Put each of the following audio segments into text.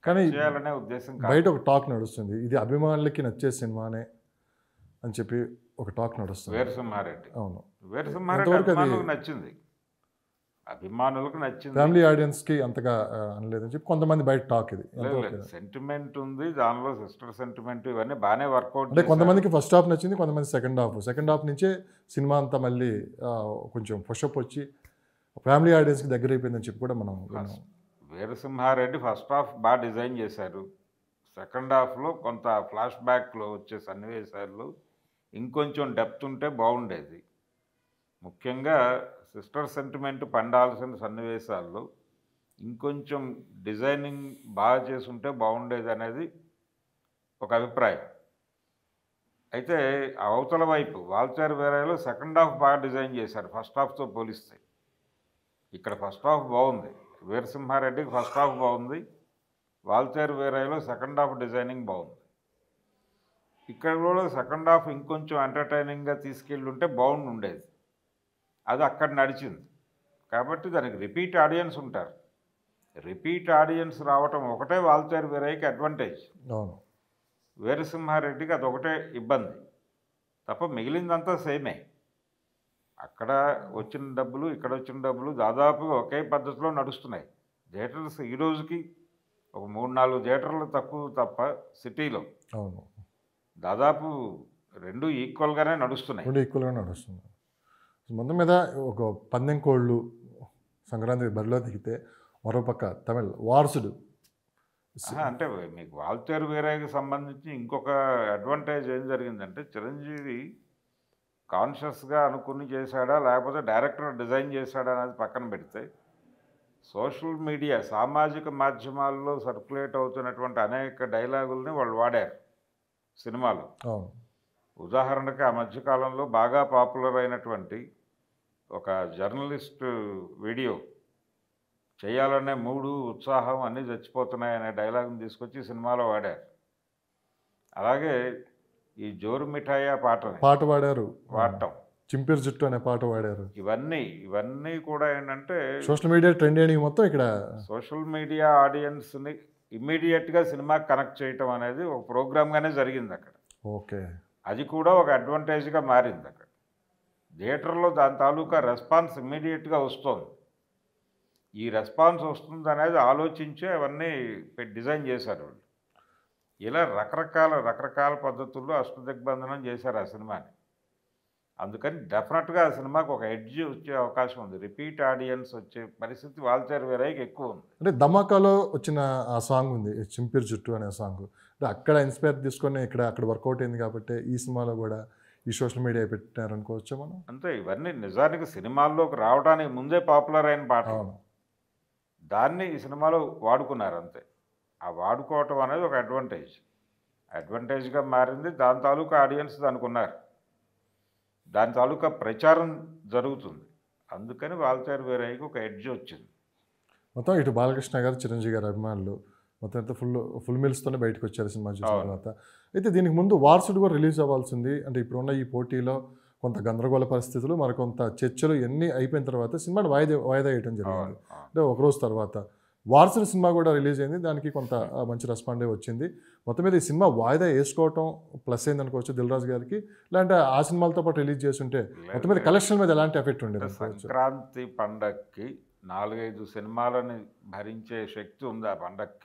కానీ చేయాలనే ఉద్దేశం కాదు. బయట ఒక టాక్ నడుస్తుంది ఇది అభిమానులకి నచ్చే సినిమానే అని చెప్పి ఒక టాక్ నడుస్తుంది వీరసింహారెడ్డి అవును వీరసింహారెడ్డి ఎంతవరకు అది- అభిమానులకు నచ్చింది అభిమానులకు నచ్చింది ఫ్యామిలీ ఆడియన్స్కి అంతగా ఆ, అనలేదని చెప్పి కొంతమంది బయట టాక్ ఇది ఎంతవరకు ఇది? సెంటిమెంట్ ఉంది దానిలో సిస్టర్ సెంటిమెంట్ ఇవన్నీ బాగానే వర్కౌట్ అంటే కొంతమందికి ఫస్ట్ హాఫ్ నచ్చింది కొంతమంది సెకండ్ హాఫ్ సెకండ్ హాఫ్ నుంచే సినిమా అంతా మళ్ళీ ఆ, కొంచెం పుషప్ వచ్చి ఫ్యామిలీ ఆడియన్స్కి దగ్గర అయిపోయిందని చెప్పి కూడా మనం విన్నాం వీరసింహారెడ్డి ఫస్ట్ హాఫ్ బాగా డిజైన్ చేశారు సెకండ్ హాఫ్లో కొంత ఫ్లాష్ బ్యాక్లో వచ్చే సన్నివేశాలు ఇంకొంచెం డెప్త్ ఉంటే బాగుండేది ముఖ్యంగా సిస్టర్ సెంటిమెంట్ పండాల్సిన సన్నివేశాల్లో ఇంకొంచెం డిజైనింగ్ బాగా చేసుంటే బాగుండేది అనేది ఒక అభిప్రాయం అయితే అవతల వైపు వాల్చారి వేరేలో సెకండ్ హాఫ్ బాగా డిజైన్ చేశారు ఫస్ట్ హాఫ్తో పోలిస్తే ఇక్కడ ఫస్ట్ హాఫ్ బాగుంది వీరసింహారెడ్డికి ఫస్ట్ హాఫ్ బాగుంది వాల్తేరు వేరాయిలో సెకండ్ హాఫ్ డిజైనింగ్ బాగుంది ఇక్కడ కూడా సెకండ్ హాఫ్ ఇంకొంచెం ఎంటర్టైనింగ్గా తీసుకెళ్ళి ఉంటే బాగుండి ఉండేది అది అక్కడ నడిచింది కాబట్టి దానికి రిపీట్ ఆడియన్స్ ఉంటారు రిపీట్ ఆడియన్స్ రావటం ఒకటే వాల్తేరు వేరాయికి అడ్వాంటేజ్ అవును వీరసింహారెడ్డికి అదొకటే ఇబ్బంది తప్ప మిగిలిందంతా సేమే అక్కడ వచ్చిన డబ్బులు ఇక్కడ వచ్చిన డబ్బులు దాదాపుగా ఒకే పద్ధతిలో నడుస్తున్నాయి థియేటర్స్ ఈ రోజుకి ఒక మూడు నాలుగు థియేటర్లు తక్కువ తప్ప సిటీలో అవును దాదాపు రెండు ఈక్వల్గానే నడుస్తున్నాయి రెండు ఈక్వల్గా నడుస్తుంది మొత్తం మీద ఒక పందెం కోళ్ళు సంక్రాంతి బరిలో దిగితే మరోపక్క తమిళ్ వారసుడు ఆహా, అంటే మీకు వాల్తేరు వేరేకి సంబంధించి ఇంకొక అడ్వాంటేజ్ ఏం జరిగిందంటే చిరంజీవి కాన్షియస్గా అనుకుని చేశాడా లేకపోతే డైరెక్టర్ డిజైన్ చేశాడా అనేది పక్కన పెడితే సోషల్ మీడియా సామాజిక మాధ్యమాల్లో సర్క్యులేట్ అవుతున్నటువంటి అనేక డైలాగుల్ని వాళ్ళు వాడారు సినిమాలో అవును ఉదాహరణకి ఆ మధ్యకాలంలో బాగా పాపులర్ అయినటువంటి ఒక జర్నలిస్ట్ వీడియో చేయాలనే మూడు ఉత్సాహం అన్నీ చచ్చిపోతున్నాయి అనే డైలాగ్ని తీసుకొచ్చి సినిమాలో వాడారు అలాగే ఈ జోరు మిఠాయి పాటని పాట పాడారు వాడటం చింపిరి జుట్టు అనే పాట పాడారు ఇవన్నీ ఇవన్నీ కూడా ఏంటంటే సోషల్ మీడియా ట్రెండ్ అయినవి మొత్తం ఇక్కడ సోషల్ మీడియా ఆడియన్స్ని ఇమ్మీడియట్గా సినిమా కనెక్ట్ చేయటం అనేది ఒక ప్రోగ్రామ్గానే జరిగింది అక్కడ ఓకే అది కూడా ఒక అడ్వాంటేజ్గా మారింది అక్కడ థియేటర్లో దాని తాలూకా రెస్పాన్స్ ఇమ్మీడియట్గా వస్తుంది ఈ రెస్పాన్స్ వస్తుంది అనేది ఆలోచించే అవన్నీ పె- డిజైన్ చేశారు వాళ్ళు ఇలా రకరకాల రకరకాల పద్ధతుల్లో అష్టదిగ్బంధనం చేశారు ఆ సినిమాని అందుకని డెఫినెట్గా ఆ సినిమాకి ఒక ఎడ్జ్ వచ్చే అవకాశం ఉంది రిపీట్ ఆడియన్స్ వచ్చే పరిస్థితి వాల్చేరు వేరేకి ఎక్కువ ఉంది అంటే ధమాకాలో వచ్చిన ఆ సాంగ్ ఉంది చింపిరి జుట్టు అనే సాంగ్ అంటే అక్కడ ఇన్స్పైర్ తీసుకొని ఇక్కడ అక్కడ వర్కౌట్ అయింది కాబట్టి ఈ సినిమాలో కూడా ఈ సోషల్ మీడియా పెట్టారనుకోవచ్చా మనం అంతే ఇవన్నీ నిజానికి సినిమాల్లోకి రావడానికి ముందే పాపులర్ అయిన పాటలు అవును దాన్ని ఈ సినిమాలో వాడుకున్నారు అంతే ఆ వాడుకోవటం అనేది ఒక అడ్వాంటేజ్ అడ్వాంటేజ్గా మారింది దాని తాలూకా ఆడియన్స్ దానికి ఉన్నారు దాని తాలూకా ప్రచారం జరుగుతుంది అందుకని వాల్తేరు వేరేకి ఒక ఎడ్జ్ వచ్చింది మొత్తం ఇటు బాలకృష్ణ గారు చిరంజీవి గారు అభిమానులు మొత్తం అంతా ఫుల్ ఫుల్ మీల్స్తోనే బయటకు వచ్చారు సినిమా చూసిన అవును. తర్వాత అయితే దీనికి ముందు వారసుడు కూడా రిలీజ్ అవ్వాల్సింది అంటే ఇప్పుడున్న ఈ పోటీలో కొంత గందరగోళ పరిస్థితులు మరికొంత చర్చలు ఎన్ని అయిపోయిన తర్వాత సినిమాని వాయిదా వాయిదా వేయడం జరిగింది అవును అవును. అంటే ఒక రోజు తర్వాత వారసుడు సినిమా కూడా రిలీజ్ అయింది దానికి కొంత ఆ, మంచి రెస్పాండే వచ్చింది మొత్తం మీద ఈ సినిమా వాయిదా వేసుకోవటం ప్లస్ అయింది అనుకోవచ్చు దిల్ రాజు గారికి లేదంటే ఆ సినిమాలతో పాటు రిలీజ్ చేసి ఉంటే మొత్తం మీద కలెక్షన్ మీద ఎలాంటి ఎఫెక్ట్ ఉండేది అంటే అనుకోవచ్చు సంక్రాంతి పండక్కి నాలుగైదు సినిమాలని భరించే శక్తి ఉంది ఆ పండక్కి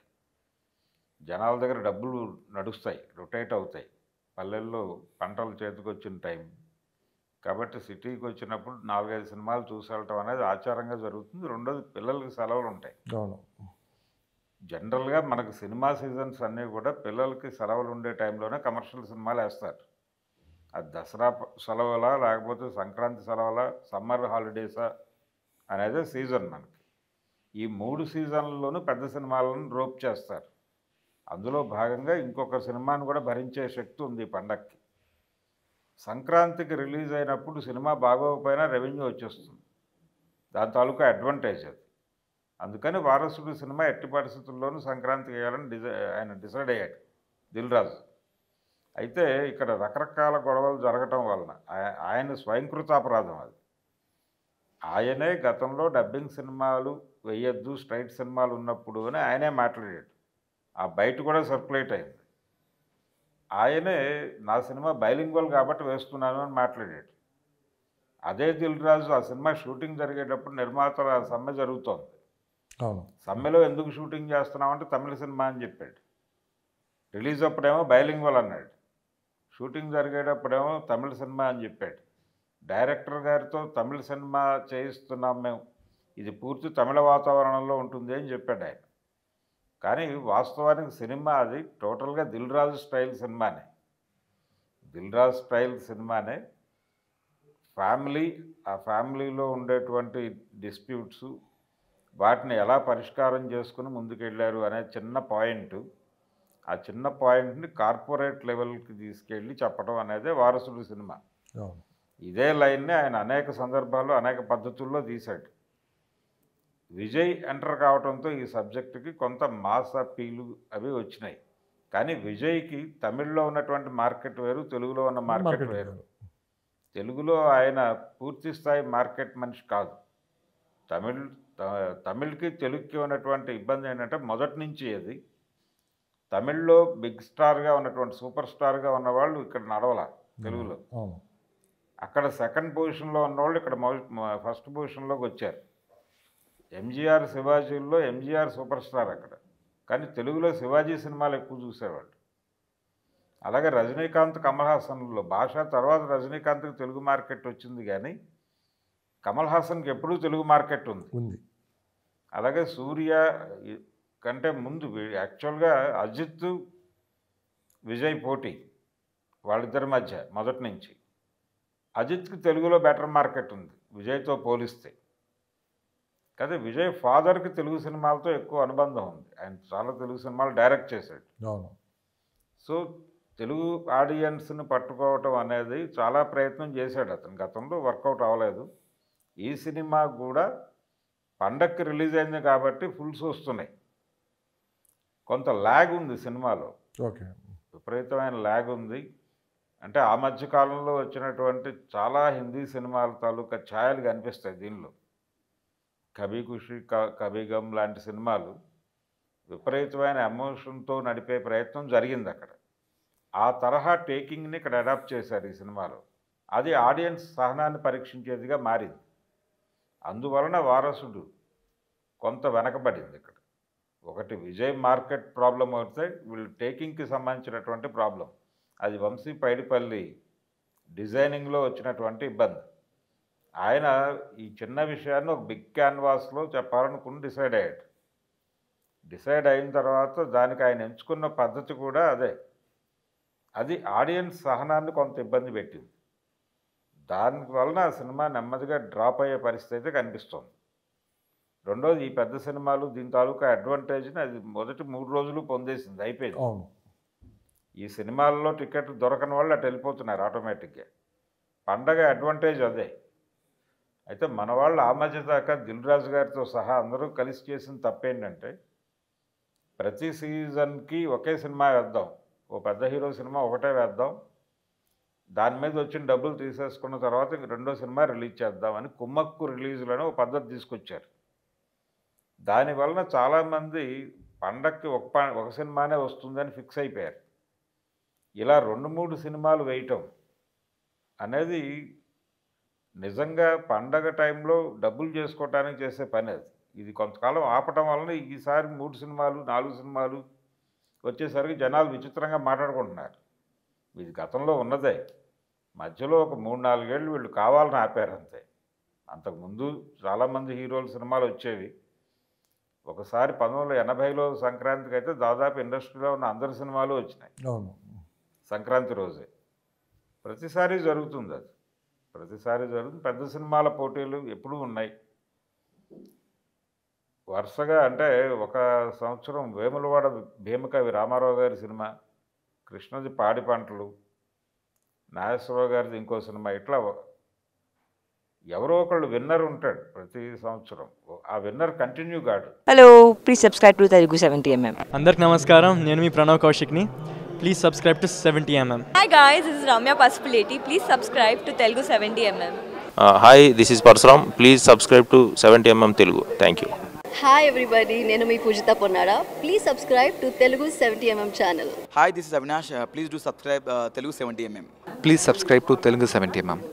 జనాల దగ్గర డబ్బులు నడుస్తాయి రొటేట్ అవుతాయి పల్లెల్లో పంటలు చేతికొచ్చిన టైం కాబట్టి సిటీకి వచ్చినప్పుడు నాలుగైదు సినిమాలు చూసి వెళ్ళటం అనేది ఆచారంగా జరుగుతుంది రెండోది పిల్లలకి సెలవులు ఉంటాయి అవును జనరల్గా మనకు సినిమా సీజన్స్ అన్నీ కూడా పిల్లలకి సెలవులు ఉండే టైంలోనే కమర్షియల్ సినిమాలు వేస్తారు అది దసరా ప- సెలవులా లేకపోతే సంక్రాంతి సెలవులా సమ్మర్ హాలిడేసా అనేది సీజన్ మనకి ఈ మూడు సీజన్లలోనూ పెద్ద సినిమాలను రోప్ చేస్తారు అందులో భాగంగా ఇంకొక సినిమాను కూడా భరించే శక్తి ఉంది ఈ పండక్కి సంక్రాంతికి రిలీజ్ అయినప్పుడు సినిమా బాగోకపోయినా రెవెన్యూ వచ్చేస్తుంది దాని తాలూకా అడ్వాంటేజ్ అది అందుకని వారసుడు సినిమా ఎట్టి పరిస్థితుల్లోనూ సంక్రాంతికి వేయాలని డిసై ఆయన డిసైడ్ అయ్యాడు దిల్ రాజు అయితే ఇక్కడ రకరకాల గొడవలు జరగటం వలన ఆయ- ఆయన స్వయంకృతాపరాధం అది ఆయనే గతంలో డబ్బింగ్ సినిమాలు వేయొద్దు స్ట్రైట్ సినిమాలు ఉన్నప్పుడు అని ఆయనే మాట్లాడాడు ఆ బయట కూడా సర్క్యులేట్ అయింది ఆయనే నా సినిమా బైలింగ్వల్ కాబట్టి వేస్తున్నాను అని మాట్లాడాడు అదే దిల్ రాజు ఆ సినిమా షూటింగ్ జరిగేటప్పుడు నిర్మాతల సమ్మె జరుగుతోంది అవును సమ్మెలో ఎందుకు షూటింగ్ చేస్తున్నామంటే తమిళ సినిమా అని చెప్పాడు రిలీజ్ అప్పుడేమో బైలింగ్వల్ అన్నాడు షూటింగ్ జరిగేటప్పుడేమో తమిళ సినిమా అని చెప్పాడు డైరెక్టర్ గారితో తమిళ సినిమా చేయిస్తున్నాం మేము ఇది పూర్తి తమిళ వాతావరణంలో ఉంటుంది అని చెప్పాడు ఆయన కానీ వాస్తవానికి సినిమా అది టోటల్గా దిల్ రాజు స్టైల్ సినిమానే దిల్ రాజు స్టైల్ సినిమానే ఫ్యామిలీ ఆ ఫ్యామిలీలో ఉండేటువంటి డిస్ప్యూట్స్ వాటిని ఎలా పరిష్కారం చేసుకుని ముందుకెళ్ళారు అనే చిన్న పాయింట్ ఆ చిన్న పాయింట్ని కార్పొరేట్ లెవెల్కి తీసుకెళ్ళి చెప్పడం అనేది వారసుడు సినిమా అవును ఇదే లైన్ని ఆయన అనేక సందర్భాల్లో అనేక పద్ధతుల్లో తీశాడు విజయ్ ఎంటర్ కావడంతో ఈ సబ్జెక్టుకి కొంత మాస్ అప్పీలు అవి వచ్చినాయి కానీ విజయ్కి తమిళ్లో ఉన్నటువంటి మార్కెట్ వేరు తెలుగులో ఉన్న మార్కెట్ మార్కెట్ వేరు తెలుగులో ఆయన పూర్తి స్థాయి మార్కెట్ మనిషి కాదు తమిళ్ త- తమిళ్కి తెలుగుకి ఉన్నటువంటి ఇబ్బంది ఏంటంటే మొదటి నుంచి అది తమిళ్లో బిగ్ స్టార్గా ఉన్నటువంటి సూపర్ స్టార్గా ఉన్నవాళ్ళు ఇక్కడ నడవల తెలుగులో అవును అక్కడ సెకండ్ పొజిషన్లో ఉన్నవాళ్ళు ఇక్కడ మొ- ఫస్ట్ పొజిషన్లోకి వచ్చారు ఎంజీఆర్ శివాజీల్లో ఎంజీఆర్ సూపర్ స్టార్ అక్కడ కానీ తెలుగులో శివాజీ సినిమాలు ఎక్కువ చూసేవాళ్ళు అలాగే రజనీకాంత్ కమల్ హాసన్లో భాష తర్వాత రజనీకాంత్కి తెలుగు మార్కెట్ వచ్చింది కానీ కమల్ హాసన్కి ఎప్పుడూ తెలుగు మార్కెట్ ఉంది ఉంది అలాగే సూర్య ఈ- కంటే ముందు వీ- యాక్చువల్గా అజిత్ విజయ్ పోటీ వాళ్ళిద్దరి మధ్య మొదటి నుంచి అజిత్కి తెలుగులో బెటర్ మార్కెట్ ఉంది విజయ్తో పోలిస్తే కానీ విజయ్ ఫాదర్కి తెలుగు సినిమాలతో ఎక్కువ అనుబంధం ఉంది ఆయన చాలా తెలుగు సినిమాలు డైరెక్ట్ చేశాడు అవును సో తెలుగు ఆడియన్స్ని పట్టుకోవటం అనేది చాలా ప్రయత్నం చేశాడు అతను గతంలో వర్కౌట్ అవ్వలేదు ఈ సినిమా కూడా పండక్కి రిలీజ్ అయింది కాబట్టి ఫుల్స్ వస్తున్నాయి కొంత ల్యాగ్ ఉంది సినిమాలో ఓకే విపరీతమైన ల్యాగ్ ఉంది అంటే ఆ మధ్య కాలంలో వచ్చినటువంటి చాలా హిందీ సినిమాల తాలూకా ఛాయలు కనిపిస్తాయి దీనిలో కభీ ఖుషి క కభీ గమ్ లాంటి సినిమాలు విపరీతమైన ఎమోషన్తో నడిపే ప్రయత్నం జరిగింది అక్కడ ఆ తరహా టేకింగ్ని ఇక్కడ అడాప్ట్ చేశారు ఈ సినిమాలో అది ఆడియన్స్ సహనాన్ని పరీక్షించేదిగా మారింది అందువలన వారసుడు కొంత వెనకబడింది ఇక్కడ ఒకటి విజయ్ మార్కెట్ ప్రాబ్లం అవుతే వీళ్ళు టేకింగ్కి సంబంధించినటువంటి ప్రాబ్లం అది వంశీ పైడిపల్లి డిజైనింగ్లో వచ్చినటువంటి ఇబ్బంది ఆయన ఈ చిన్న విషయాన్ని ఒక బిగ్ క్యాన్వాస్లో చెప్పాలనుకుని డిసైడ్ అయ్యాడు డిసైడ్ అయిన తర్వాత దానికి ఆయన ఎంచుకున్న పద్ధతి కూడా అదే అది ఆడియన్స్ సహనాన్ని కొంత ఇబ్బంది పెట్టింది దాని వలన ఆ సినిమా నెమ్మదిగా డ్రాప్ అయ్యే పరిస్థితి అయితే కనిపిస్తోంది రెండోది ఈ పెద్ద సినిమాలు దీని తాలూకా అడ్వాంటేజ్ని అది మొదటి మూడు రోజులు పొందేసింది అయిపోయింది అవును ఈ సినిమాల్లో టికెట్ దొరకని వాళ్ళు అటు వెళ్ళిపోతున్నారు ఆటోమేటిక్గా పండగ అడ్వాంటేజ్ అదే అయితే మన వాళ్ళు ఆ మధ్య దాకా దిల్ రాజు గారితో సహా అందరూ కలిసి చేసిన తప్పేంటంటే ప్రతి సీజన్కి ఒకే సినిమా వేద్దాం ఓ పెద్ద హీరో సినిమా ఒకటే వేద్దాం దాని మీద వచ్చిన డబ్బులు తీసేసుకున్న తర్వాత ఇంక రెండో సినిమా రిలీజ్ చేద్దామని కుమ్మక్కు రిలీజులను ఒక పద్ధతి తీసుకొచ్చారు దానివలన చాలామంది పండక్కి ఒక ప ఒక సినిమానే వస్తుందని ఫిక్స్ అయిపోయారు ఇలా రెండు మూడు సినిమాలు వేయటం అనేది నిజంగా పండగ టైంలో డబ్బులు చేసుకోవటానికి చేసే పని అది ఇది కొంతకాలం ఆపటం వలన ఈసారి మూడు సినిమాలు నాలుగు సినిమాలు వచ్చేసరికి జనాలు విచిత్రంగా మాట్లాడుకుంటున్నారు ఇది గతంలో ఉన్నదే మధ్యలో ఒక మూడు నాలుగేళ్ళు వీళ్ళు కావాలని ఆపారు అంతే అంతకుముందు చాలామంది హీరోల సినిమాలు వచ్చేవి ఒకసారి పంతొమ్మిది వందల ఎనభైలో సంక్రాంతికి అయితే దాదాపు ఇండస్ట్రీలో ఉన్న అందరి సినిమాలు వచ్చినాయి అవును సంక్రాంతి రోజే ప్రతిసారి జరుగుతుంది అది ప్రతిసారి జరుగుతుంది పెద్ద సినిమాల పోటీలు ఎప్పుడూ ఉన్నాయి వరుసగా అంటే ఒక సంవత్సరం వేములవాడ భీమకవి రామారావు గారి సినిమా కృష్ణది పాడి పంటలు నాగేశ్వరరావు గారిది ఇంకో సినిమా ఇట్లా ఎవరో ఒకళ్ళు విన్నర్ ఉంటాడు ప్రతి సంవత్సరం ఆ విన్నర్ కంటిన్యూ కాడు Hello, please subscribe to Telugu 70mm. అందరికి నమస్కారం నేను మీ ప్రణవ్ కౌశిక్ని please subscribe to seventy MM Hi guys, this is Ramya Pasupuleti. Please subscribe to Telugu 70mm. Hi this is Parashuram please subscribe to seventy MM Telugu thank you hi everybody నేను మీ Poojitha Ponnada please subscribe to Telugu seventy MM channel Hi, this is Avinash. Uh, please do subscribe uh, Telugu 70mm. Please subscribe to Telugu seventy ma'am